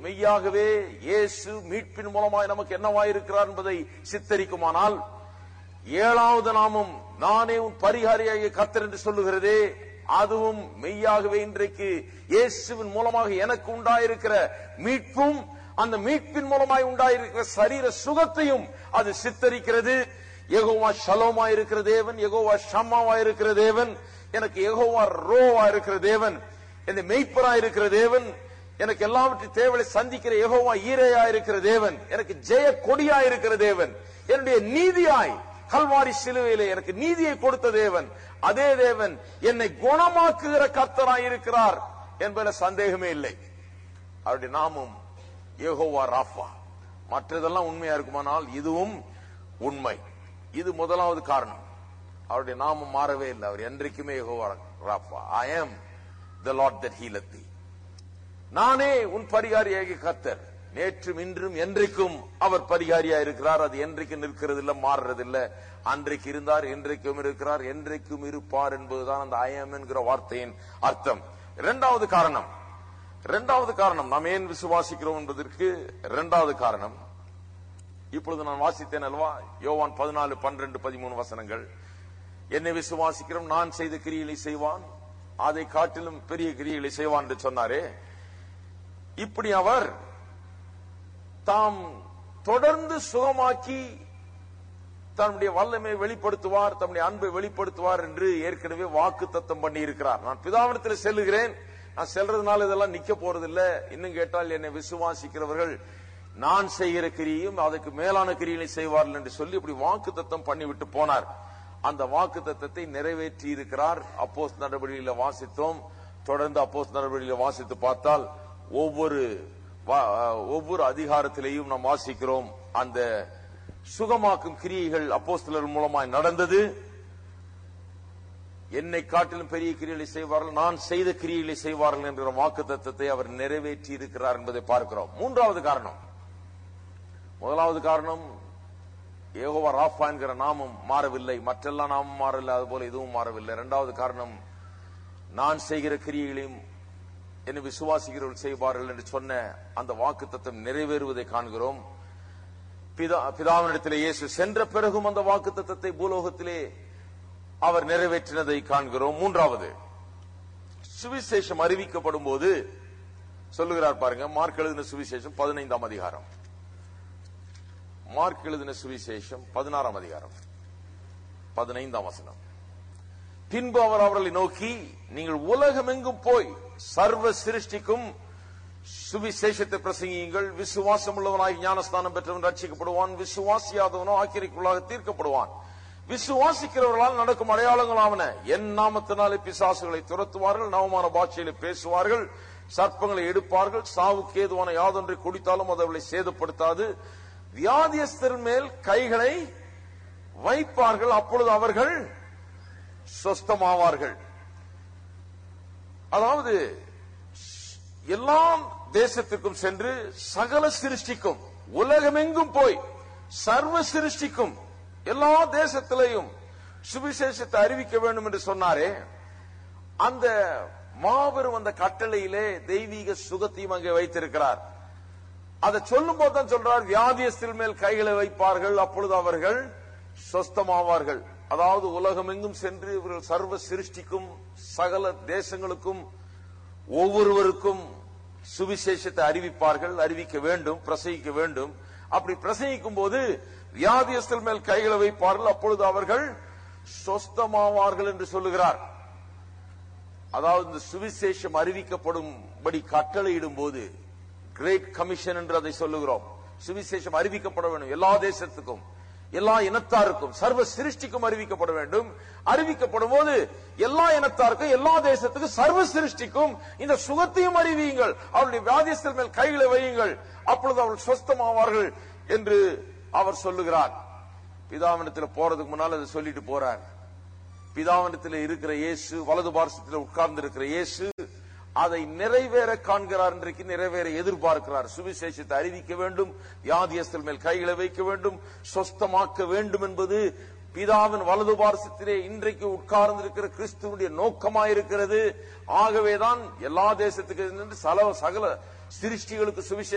மெய்யாகவே இயேசு மீட்பின் மூலமாய் நமக்கு என்னவாயிருக்கிறார் என்பதை சித்தரிக்குமானால் ஏழாவது நாமம் நானே உன் பரிகாரியாகிய கர்த்தர் என்று சொல்லுகிறதே அதுவும் மெய்யாகவே இன்றைக்கு இயேசுவின் மூலமாக எனக்கு உண்டாயிருக்கிற மீட்பும் அந்த மீட்பின் மூலமாய் உண்டாயிருக்கிற சரீர சுகத்தையும் அது சித்தரிக்கிறது யெகோவா ஷலோமா இருக்கிற தேவன் யெகோவா ஷம்மாவா இருக்கிற தேவன் எனக்கு யெகோவா ரோவா இருக்கிற தேவன் என்னை மெய்ப்பரா இருக்கிற தேவன் எனக்கு எல்லாவற்றையும் தேவையை சந்திக்கிற யெகோவா ஈரையா இருக்கிற தேவன் எனக்கு ஜெய கொடியா இருக்கிற தேவன் என்னுடைய நீதியாய் கல்வாரி சிலுவையிலே எனக்கு நீதியை கொடுத்த தேவன் அதே தேவன் என்னை குணமாக்குகிற கர்த்தராய் இருக்கிறார் என்பதில் சந்தேகமே இல்லை அவருடைய நாமம் யெகோவா ராஃபா மற்றதெல்லாம் உண்மையா இருக்குமானால் இதுவும் உண்மை இது முதலாவது காரணம் அவருடைய நாமம் மாறவே இல்லை அவர் என்றைக்குமே Jehovah Rapha I am the Lord that healeth thee நானே உன் பரிகாரியாகிய கர்த்தர் நேற்றும் இன்றும் என்றைக்கும் அவர் பரிகாரியா இருக்கிறார் அது என்றைக்கும் நிற்கிறது இல்ல மாறுறது இல்ல அன்றைக்கு இருந்தார் என்றைக்கும் இருக்கிறார் என்றைக்கும் இருப்பார் என்பதுதான் அந்த ஐஎம் என்கிற வார்த்தையின் அர்த்தம் இரண்டாவது காரணம் இரண்டாவது காரணம் நாம் ஏன் விசுவாசிக்கிறோம் என்பதற்கு இரண்டாவது காரணம் இப்பொழுது நான் வாசித்தேன் அல்வா யோவான் பதினாலு பன்னிரண்டு பதிமூணு வசனங்கள் என்னை விசுவாசிக்கிறோம் நான் செய்த கிரியைகளை செய்வான் அதை காட்டிலும் பெரிய கிரியைகளை செய்வான் என்று சொன்னாரே இப்படி அவர் தாம் தொடர்ந்து சுகமாக்கி தன்னுடைய வல்லமை வெளிப்படுத்துவார் தன்னுடைய அன்பை வெளிப்படுத்துவார் என்று ஏற்கனவே வாக்கு தத்தம் பண்ணி இருக்கிறார் நான் பிதாவிடத்தில் செல்லுகிறேன் நான் செல்றதுனால இதெல்லாம் நிக்க போறதில்ல இன்னும் கேட்டால் என்னை விசுவாசிக்கிறவர்கள் நான் செய்கிற கிரியும் அதுக்கு மேலான கிரியை செய்வார்கள் என்று சொல்லி இப்படி வாக்கு தத்தம் பண்ணிவிட்டு போனார் அந்த வாக்கு தத்தத்தை நிறைவேற்றி இருக்கிறார் அப்போஸ் நடவடிக்கையில வாசித்தோம் தொடர்ந்து அப்போஸ் நடவடிக்கையில வாசித்து பார்த்தால் ஒவ்வொரு வா- ஒவ்வொரு அதிகாரத்திலேயும் நாம் வாசிக்கிறோம் அந்த சுகமாக்கும் கிரியைகள் அப்போஸ்தலர் மூலமாய் நடந்தது என்னை காட்டிலும் பெரிய கிரியைகளை செய்வார்கள் நான் செய்த கிரியைகளை செய்வார்கள் என்கிற வாக்கு தத்தத்தை அவர் நிறைவேற்றி இருக்கிறார் என்பதை பார்க்கிறோம் மூன்றாவது காரணம் முதலாவது காரணம் ஏகோவா ராஃபா என்கிற நாமம் மாறவில்லை மற்றெல்லாம் நாமம் மாறவில்லை அதுபோல இதுவும் மாறவில்லை இரண்டாவது காரணம் நான் செய்கிற கிரியைகளையும் என்னை விசுவாசிக்கிறவர்கள் செய்வார்கள் என்று சொன்ன அந்த வாக்கு தத்தம் நிறைவேறுவதை காண்கிறோம் பிதா பிதாவினிடத்திலே இயேசு சென்ற பிறகும் அந்த வாக்கு தத்தத்தை பூலோகத்திலே அவர் நிறைவேற்றினதை காண்கிறோம் மூன்றாவது சுவிசேஷம் அறிவிக்கப்படும் போது சொல்லுகிறார் பாருங்க மார்க் எழுதின சுவிசேஷம் பதினைந்தாம் அதிகாரம் மார்க் எழுதின சுவிசேஷம் பதினாறாம் அதிகாரம் பதினைந்தாம் வசனம் பின்பு அவர் அவர்களை நோக்கி நீங்கள் உலகமெங்கும் போய் சர்வ சிருஷ்டிக்கும் சுவிசேஷத்தை பிரசங்கியுங்கள் விசுவாசம் உள்ளவனாய் ஞானஸ்தானம் பெற்றவன் ரட்சிக்கப்படுவான் விசுவாசியாதவனோ ஆக்கிரிக்குள்ளாக தீர்க்கப்படுவான் விசுவாசிக்கிறவர்களால் நடக்கும் அடையாளங்களாவன என் நாமத்தினாலே பிசாசுகளை துரத்துவார்கள் நவமான பாஷையில பேசுவார்கள் சர்ப்பங்களை எடுப்பார்கள் சாவுக்கு ஏதுவான யாதொன்றை குடித்தாலும் அது அவளை சேதப்படுத்தாது வியாதியஸ்தர் மேல் கைகளை வைப்பார்கள் அப்பொழுது அவர்கள் சொஸ்தமாவார்கள் அதாவது எல்லா தேசத்துக்கும் சென்று சகல சிருஷ்டிக்கும் உலகமெங்கும் போய் சர்வ சிருஷ்டிக்கும் எல்லா தேசத்திலையும் சுவிசேஷத்தை அறிவிக்க வேண்டும் என்று சொன்னாரே அந்த மாபெரும் அந்த கட்டளையிலே தெய்வீக சுகத்தையும் அங்கே வைத்திருக்கிறார் அதை சொல்லும் போது தான் சொல்றார் வியாதியஸ்தில் மேல் கைகளை வைப்பார்கள் அப்பொழுது அவர்கள் சொஸ்தமாவார்கள் அதாவது உலகமெங்கும் சென்று இவர்கள் சர்வ சிருஷ்டிக்கும் சகல தேசங்களுக்கும் ஒவ்வொருவருக்கும் சுவிசேஷத்தை அறிவிப்பார்கள் அறிவிக்க வேண்டும் பிரசங்கிக்க வேண்டும் அப்படி பிரசங்கிக்கும் போது வியாதியஸ்தல் மேல் கைகளை வைப்பார்கள் அப்பொழுது அவர்கள் சொஸ்தமாவார்கள் என்று சொல்லுகிறார் அதாவது இந்த சுவிசேஷம் அறிவிக்கப்படும்படி கட்டளையிடும் போது கிரேட் கமிஷன் என்று அதை சொல்லுகிறோம் சுவிசேஷம் அறிவிக்கப்பட வேண்டும் எல்லா தேசத்துக்கும் எல்லா இனத்தாருக்கும் சர்வ சிருஷ்டிக்கும் அறிவிக்கப்பட வேண்டும் அறிவிக்கப்படும் போது எல்லா இனத்தாருக்கும் எல்லா தேசத்துக்கும் சர்வ சிருஷ்டிக்கும் இந்த சுகத்தையும் அறிவியுங்கள் அவருடைய வியாதியஸ்தல் மேல் கைகளை வையுங்கள் அப்பொழுது அவர்கள் சொஸ்தமாவார்கள் என்று அவர் சொல்லுகிறார் பிதாவினத்தில் போறதுக்கு முன்னால் அதை சொல்லிட்டு போறார் பிதாவினத்தில் இருக்கிற இயேசு வலது பார்சத்தில் உட்கார்ந்து இருக்கிற இயேசு அதை நிறைவேற காண்கிறார் இன்றைக்கு நிறைவேற எதிர்பார்க்கிறார் சுவிசேஷத்தை அறிவிக்க வேண்டும் வியாதியஸ்தல் மேல் கைகளை வைக்க வேண்டும் சொஸ்தமாக்க வேண்டும் என்பது பிதாவின் வலது பார்சத்திலே இன்றைக்கு உட்கார்ந்து இருக்கிற கிறிஸ்துவனுடைய நோக்கமாயிருக்கிறது ஆகவேதான் எல்லா தேசத்துக்கு சகல சிருஷ்டிகளுக்கு சுவிசேஷம்